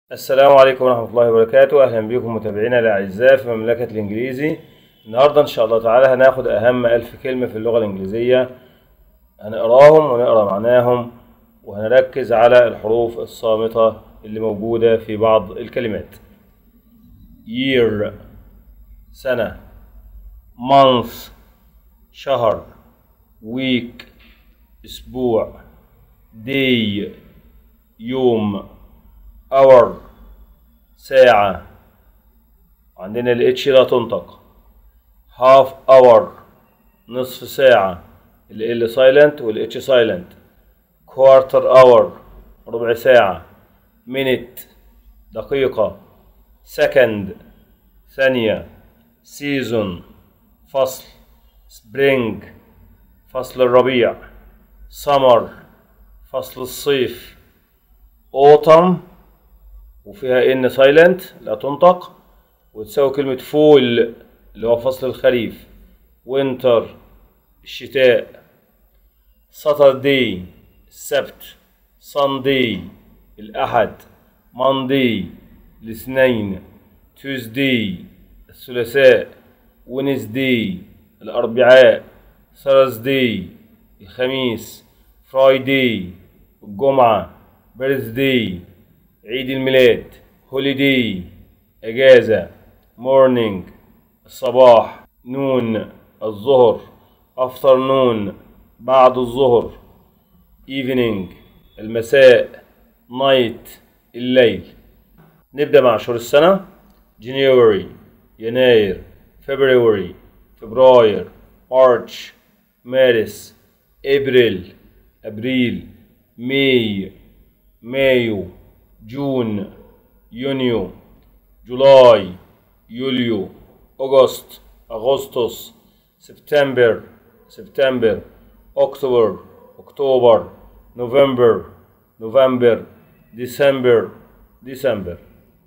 السلام عليكم ورحمة الله وبركاته أهلا بكم متابعينا الأعزاء في مملكة الإنجليزي النهاردة إن شاء الله تعالى هناخد أهم ألف كلمة في اللغة الإنجليزية هنقراهم ونقرا معناهم وهنركز على الحروف الصامتة اللي موجودة في بعض الكلمات year سنة month شهر week أسبوع day يوم hour ساعة عندنا الاتش لا تنطق half hour نصف ساعة ال silent والاتش silent quarter hour ربع ساعة minute دقيقة second ثانية season فصل spring فصل الربيع summer فصل الصيف autumn وفيها ان سايلنت لا تنطق وتساوي كلمة فول اللي هو فصل الخريف وينتر الشتاء ساتردي السبت ساندي الأحد ماندي الاثنين توزدي الثلاثاء ونزدي الأربعاء ثرزدي الخميس فرايدي الجمعة بيرثدي عيد الميلاد هوليدي اجازه مورنينج الصباح نون الظهر افترنون بعد الظهر ايفنينج المساء نايت الليل نبدا مع شهور السنه جانيوري يناير فبراير فبراير مارش مارس ابريل ابريل ماي مايو جون يونيو جولاي يوليو أغسطس أغسطس سبتمبر سبتمبر أكتوبر أكتوبر نوفمبر نوفمبر ديسمبر ديسمبر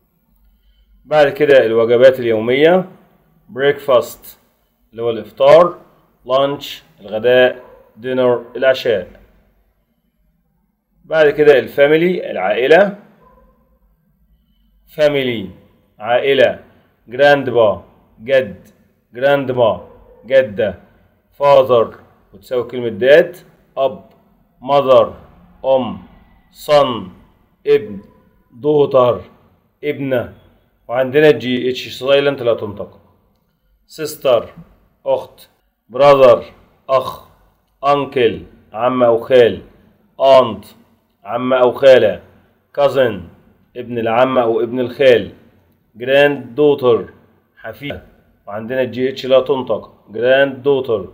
بعد كده الوجبات اليومية بريكفاست اللي هو الإفطار لانش الغداء دينر العشاء بعد كده الفاميلي العائلة فاميلي عائلة جراند با جد جراند ما جدة فاذر وتساوي كلمة داد أب ماذر أم صن ابن دوتر ابنة وعندنا جي اتش سايلنت لا تنطق سيستر أخت براذر أخ أنكل عم أو خال أنت عم أو خالة كازن ابن العم أو ابن الخال جراند دوتر حفيدة وعندنا الجي اتش لا تنطق جراند دوتر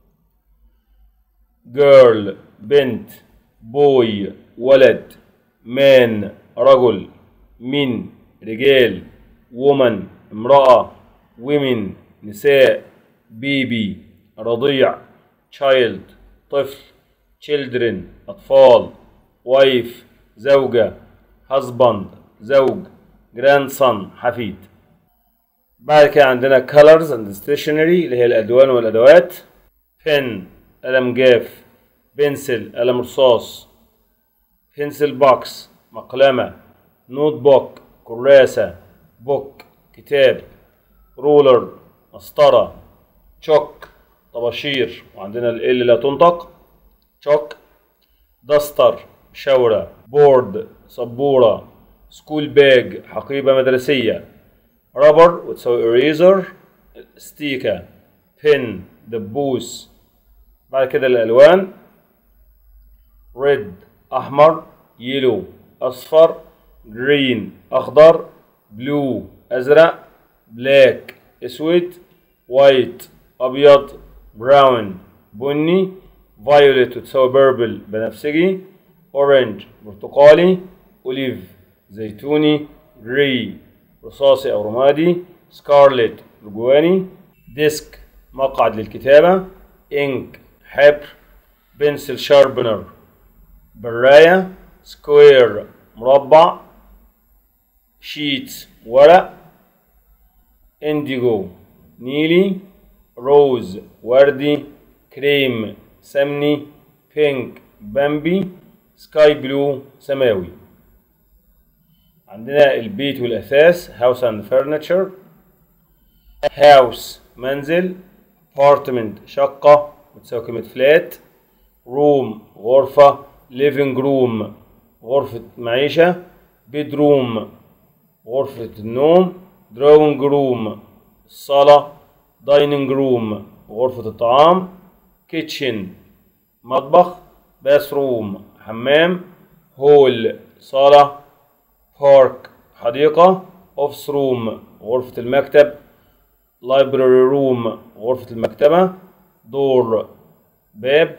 جيرل بنت بوي ولد مان رجل من رجال وومن امرأة ومن نساء بيبي رضيع تشايلد طفل children أطفال وايف زوجة husband زوج grandson حفيد بعد كده عندنا colors and stationery اللي هي الألوان والأدوات pen قلم جاف بنسل قلم رصاص pencil box مقلمة نوت بوك كراسة بوك كتاب رولر مسطرة تشوك طباشير وعندنا ال لا تنطق تشوك دستر شورة بورد سبورة سكول باج حقيبة مدرسية رابر وتساوي إريزر ستيكة بن دبوس بعد كده الألوان ريد أحمر يلو أصفر جرين أخضر بلو أزرق بلاك أسود وايت أبيض براون بني فايوليت وتساوي بيربل بنفسجي اورنج برتقالي اوليف زيتوني جري رصاصي او رمادي سكارلت رجواني ديسك مقعد للكتابة انك حبر بنسل شاربنر براية سكوير مربع شيت ورق انديجو نيلي روز وردي كريم سمني بينك بامبي سكاي بلو سماوي عندنا البيت والأثاث house and furniture house منزل apartment شقة بتساوي كلمة flat room غرفة living room غرفة معيشة bedroom غرفة النوم drawing room الصالة dining room غرفة الطعام kitchen مطبخ bathroom حمام hall صالة park حديقة office room غرفة المكتب library room غرفة المكتبة door باب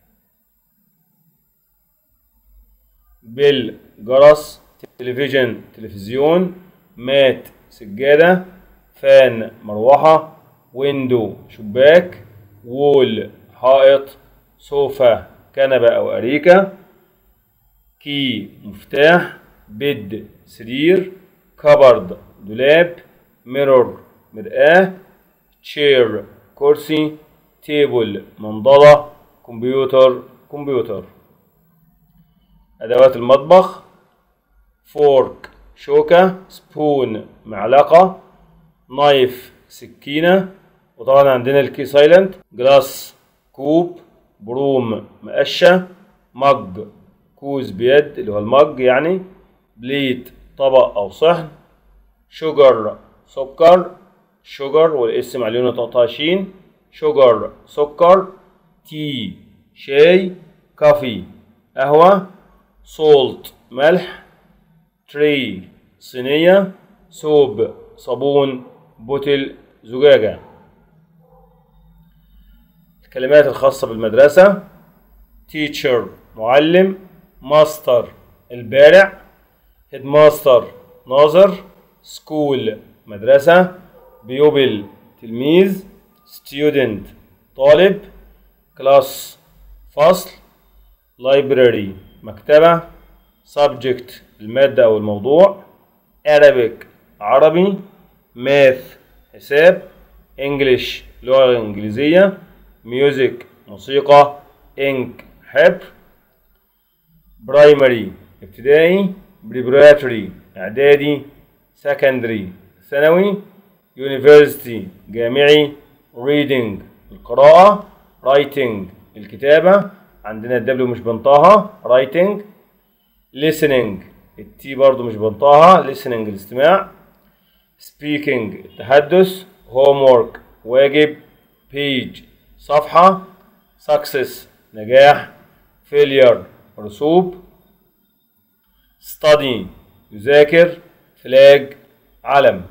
بيل جرس تلفزيون تلفزيون مات سجادة فان مروحة ويندو شباك وول حائط سوفا كنبة أو أريكة كي مفتاح بيد سرير كبرد دولاب ميرور مرآة تشير كرسي تيبل منضدة كمبيوتر كمبيوتر أدوات المطبخ فورك شوكة سبون معلقة نايف سكينة وطبعا عندنا الكي سايلنت جلاس كوب بروم مقشة مج كوز بيد اللي هو المج يعني بليت طبق أو صحن شوجر سكر شوجر والاسم عليه نقطة شين شوجر سكر تي شاي كافي قهوة سولت ملح تري صينية سوب صابون بوتل زجاجة الكلمات الخاصة بالمدرسة teacher معلم ماستر البارع هيد ماستر ناظر سكول مدرسة بيوبل تلميذ ستودنت طالب كلاس فصل library مكتبة subject المادة أو الموضوع Arabic عربي math حساب English لغة إنجليزية music موسيقى ink حبر primary ابتدائي preparatory إعدادي secondary ثانوي university جامعي reading القراءة writing الكتابة عندنا الدبليو مش بنطاها writing listening التي برضو مش بنطاها listening الاستماع speaking التحدث homework واجب page صفحة success نجاح failure رسوب study يذاكر flag علم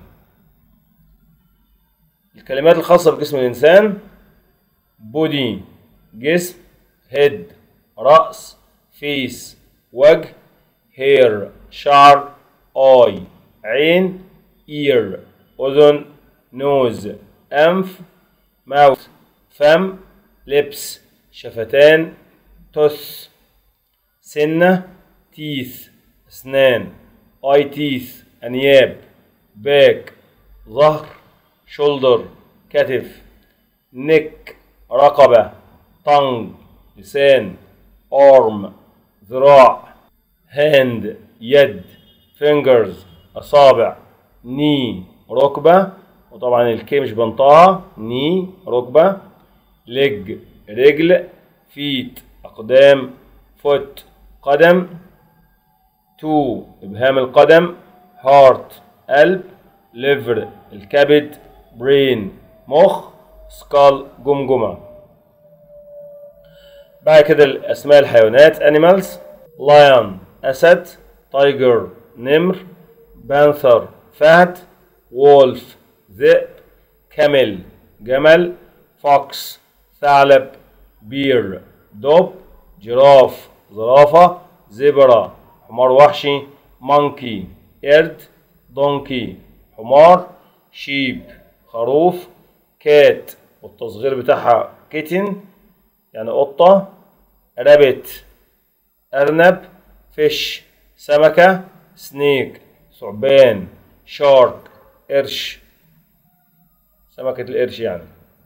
الكلمات الخاصة بجسم الإنسان body جسم head رأس face وجه hair شعر eye عين ear أذن nose أنف mouth فم lips شفتان تث سنة teeth أسنان eye teeth أنياب back ظهر shoulder كتف neck رقبة tongue لسان arm ذراع hand يد fingers أصابع knee ركبة وطبعا الكي مش بنطقها knee ركبة leg رجل feet أقدام foot قدم تو إبهام القدم heart قلب liver الكبد brain مخ skull جمجمة بعد كده الأسماء الحيوانات animals lion أسد tiger نمر panther فهد wolf ذئب camel جمل fox ثعلب bear دب جراف زرافة زبرة حمار وحشي monkey قرد donkey حمار شيب خروف كات والتصغير بتاعها كيتن يعني قطة رابت أرنب فيش سمكة سنيك ثعبان شارك قرش سمكة القرش يعني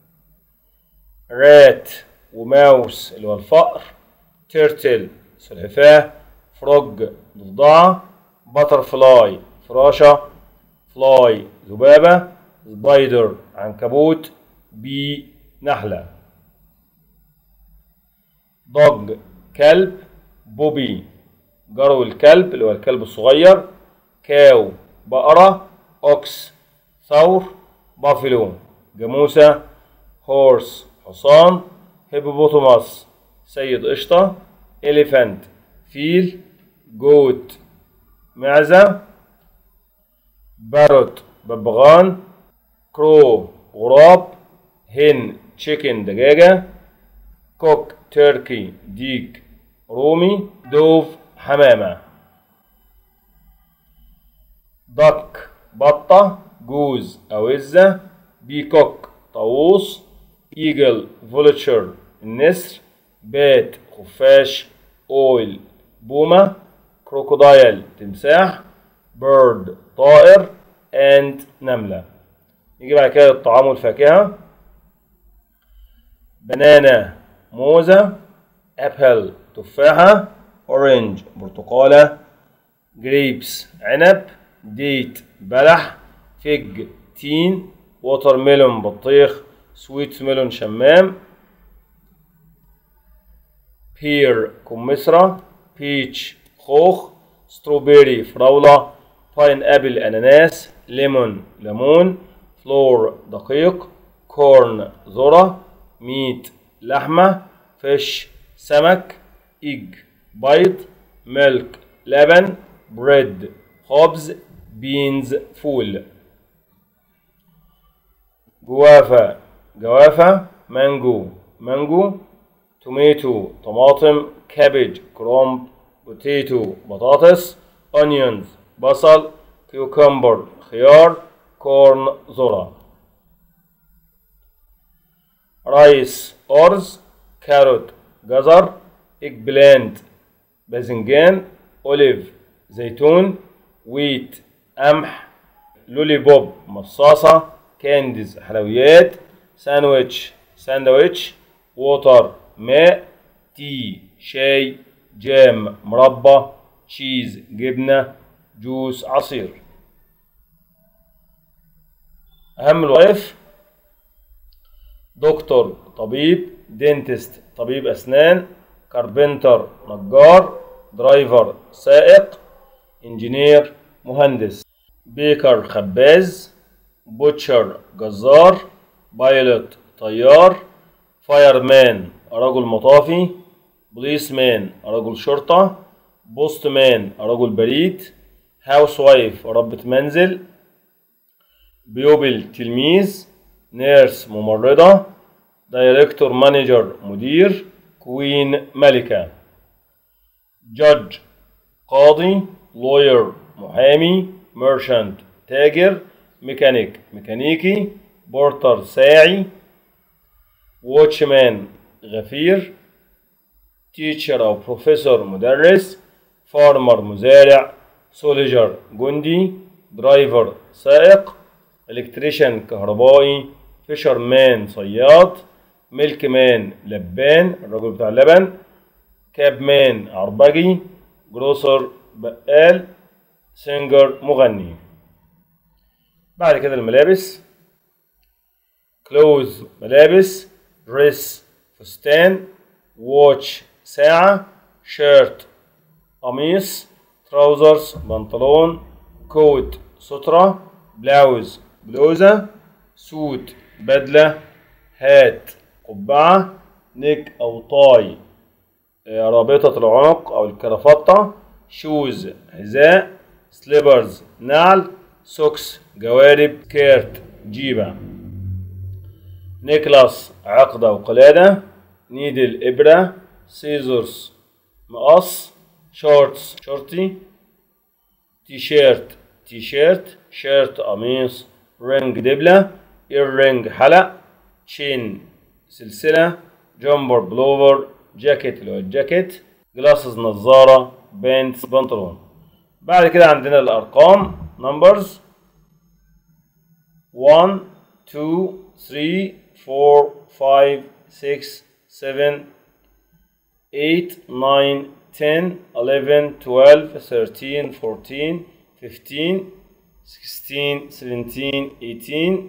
رات وماوس اللي هو الفأر تيرتل سلحفاة فروج ضفدعة butterfly فراشة fly ذبابة spider عنكبوت bee نحلة dog كلب بوبي جرو الكلب اللي هو الكلب الصغير كاو بقرة أوكس ثور بافلو جاموسة هورس حصان هيبوبوتوماس سيد قشطة إليفانت فيل جوت معزة باروت ببغان كرو غراب هن تشيكن دجاجة كوك تركي ديك رومي دوف حمامة دك بطة جوز أوزة بيكوك طاووس ايجل فولتشر النسر بات خفاش اويل بومة كروكودايل تمساح بيرد طائر اند نملة نيجي بعد كده الطعام والفاكهة بنانا موزة ابل تفاحة اورنج برتقالة جريبس عنب ديت بلح فيج تين ووتر ميلون بطيخ سويت ميلون شمام بير كمثرى بيتش خوخ ستروبيري فراولة باين ابل اناناس ليمون ليمون فلور دقيق كورن ذرة ميت لحمة فيش سمك إيج بيض ميلك لبن بريد خبز بينز فول جوافة جوافة مانجو مانجو توميتو طماطم كابج كرومب بوتيتو بطاطس اونيونز بصل كيوكمبر خيار كورن ذرة رايس أرز كاروت جزر إج بلاند باذنجان أوليف زيتون ويت قمح لولي بوب مصاصة كانديز حلويات ساندويتش ساندويتش ووتر ماء تي شاي جام مربى تشيز جبنة جوس عصير أهم الوظائف دكتور طبيب دينتست طبيب أسنان كاربنتر نجار درايفر سائق انجينير مهندس بيكر خباز بوتشر جزار بايلوت طيار فايرمان رجل مطافي بوليسمان رجل شرطة بوستمان رجل بريد هاوس وايف ربة منزل بيوبل تلميذ نيرس ممرضة دايركتور مانجر مدير كوين ملكة جادج قاضي لوير محامي ميرشنت تاجر ميكانيك ميكانيكي بورتر ساعي واتشمان غفير تيتشر أو بروفيسور مدرس فارمر مزارع سوليجر جندي درايفر سائق الكتريشن كهربائي فيشر مان صياد ميلك مان لبان الرجل بتاع اللبن كاب مان عربجي جروسر بقال سينجر مغني بعد كده الملابس كلوز ملابس دريس فستان واتش ساعة شيرت قميص تراوزرز بنطلون كوت سترة بلاوز بلوزة سوت بدلة هات قبعة نيك أو طاي آه، رابطة العنق أو الكرافتة شوز حذاء سليبرز نعل سوكس جوارب كيرت جيبة نيكلاس عقدة وقلادة نيدل إبرة سيزرز مقص شورتس شورتي تي شيرت تي شيرت شيرت قميص رينج دبلة إيرينج حلق تشين سلسلة جمبر بلوفر جاكيت اللي هو الجاكيت جلاسز نظارة بانتس بنطلون بعد كده عندنا الأرقام نمبرز 1 2 3 4 5 6 7 8 9 10 11 12 13 14 15 16 17 18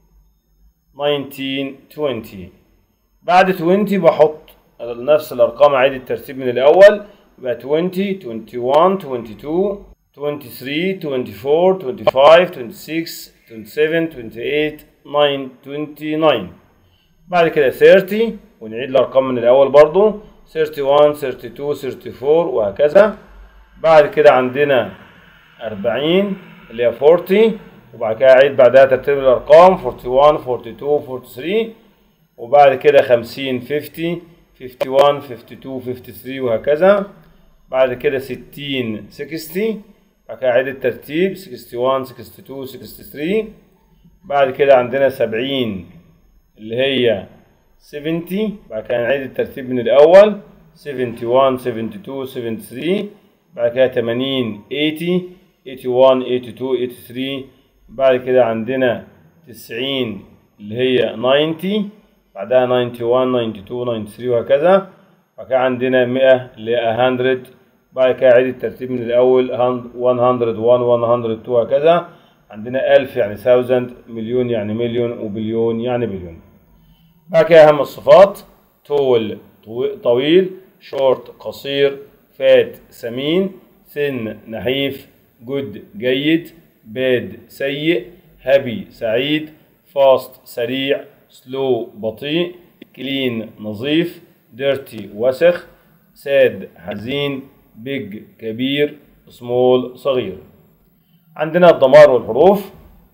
19 20 بعد 20 بحط نفس الارقام اعيد الترتيب من الاول يبقى 20 21 22 23 24 25 26 27 28 9 29 بعد كده 30 ونعيد الارقام من الاول برضو 31 32 34 وهكذا بعد كده عندنا 40 اللي هي 40 وبعد كده اعيد بعدها ترتيب الارقام 41 42 43 وبعد كده 50 50 51 52 53 وهكذا بعد كده 60 60 بعد كده اعيد الترتيب 61 62 63 بعد كده عندنا 70 اللي هي 70 بعد كده نعيد الترتيب من الأول 71 72 73 بعد كده 80 80 81 82 83 بعد كده عندنا 90 اللي هي 90 بعدها 91 92 93 وهكذا بعد كده عندنا 100 اللي هي 100 بعد كده عيد الترتيب من الأول 101 102 وهكذا عندنا 1000 يعني 1000 مليون يعني مليون وبليون يعني بليون بعد كده أهم الصفات طول طويل شورت قصير فات سمين ثن نحيف جود جيد باد سيء هابي سعيد فاست سريع سلو بطيء كلين نظيف ديرتي وسخ ساد حزين بيج كبير سمول صغير عندنا الضمائر والحروف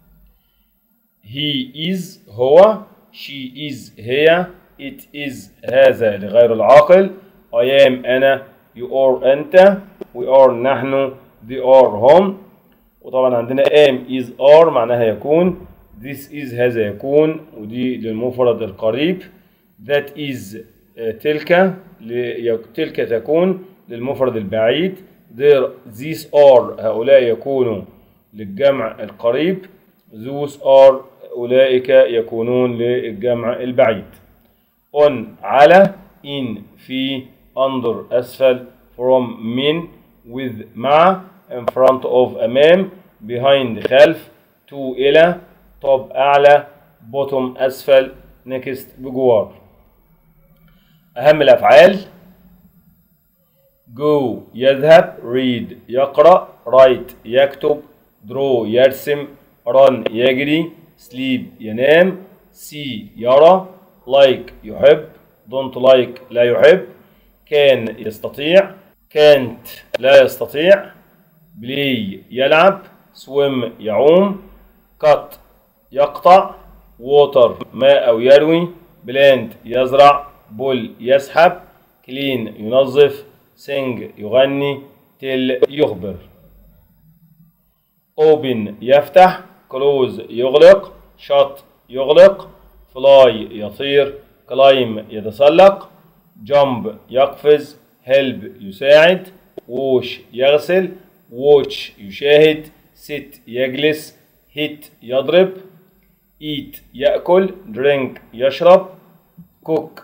he is هو she is هي it is هذا لغير العاقل I am أنا you are أنت we are نحن they are هم وطبعا عندنا am is are معناها يكون this is هذا يكون ودي للمفرد القريب that is تلك تلك تكون للمفرد البعيد there these are هؤلاء يكونوا للجمع القريب those are أولئك يكونون للجمع البعيد on على in في under أسفل from من with مع in front of أمام behind خلف to إلى top أعلى bottom أسفل next بجوار أهم الأفعال go يذهب read يقرأ write يكتب draw يرسم run يجري sleep ينام see يرى like يحب don't like لا يحب can يستطيع can't لا يستطيع play يلعب swim يعوم cut يقطع water ماء أو يروي plant يزرع bull يسحب clean ينظف sing يغني tell يخبر open يفتح close يغلق shut يغلق fly يطير climb يتسلق jump يقفز help يساعد wash يغسل watch يشاهد sit يجلس hit يضرب eat يأكل drink يشرب cook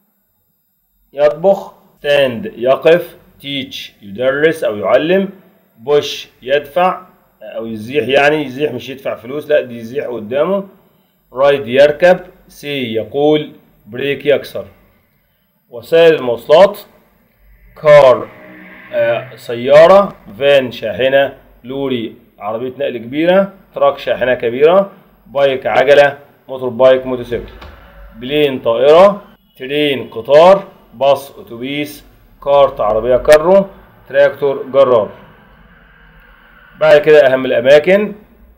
يطبخ stand يقف teach يدرس أو يعلم push يدفع أو يزيح يعني يزيح مش يدفع فلوس لا دي يزيح قدامه ride يركب say يقول break يكسر وسائل المواصلات كار آه سيارة فان شاحنة لوري عربية نقل كبيرة تراك شاحنة كبيرة بايك عجلة موتور بايك موتوسيكل بلين طائرة ترين قطار باص أتوبيس كارت عربية كارو تراكتور جرار بعد كده أهم الأماكن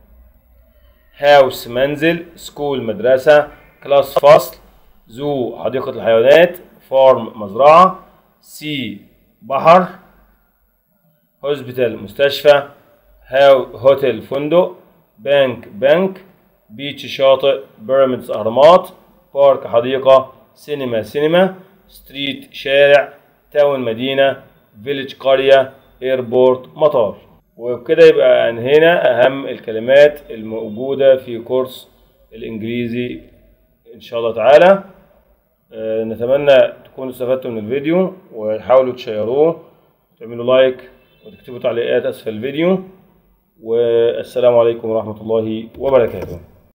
هاوس منزل سكول مدرسة كلاس فصل زو حديقة الحيوانات فارم مزرعة سي بحر هوسبيتال مستشفى هاو هوتيل فندق بنك بنك بيتش شاطئ بيراميدز أهرامات بارك حديقة سينما سينما ستريت شارع تاون مدينة فيليج قرية ايربورت مطار وبكده يبقى انهينا اهم الكلمات الموجودة في كورس الانجليزي ان شاء الله تعالى آه، نتمنى تكونوا استفدتوا من الفيديو وحاولوا تشيروه تعملوا لايك وتكتبوا تعليقات اسفل الفيديو والسلام عليكم ورحمة الله وبركاته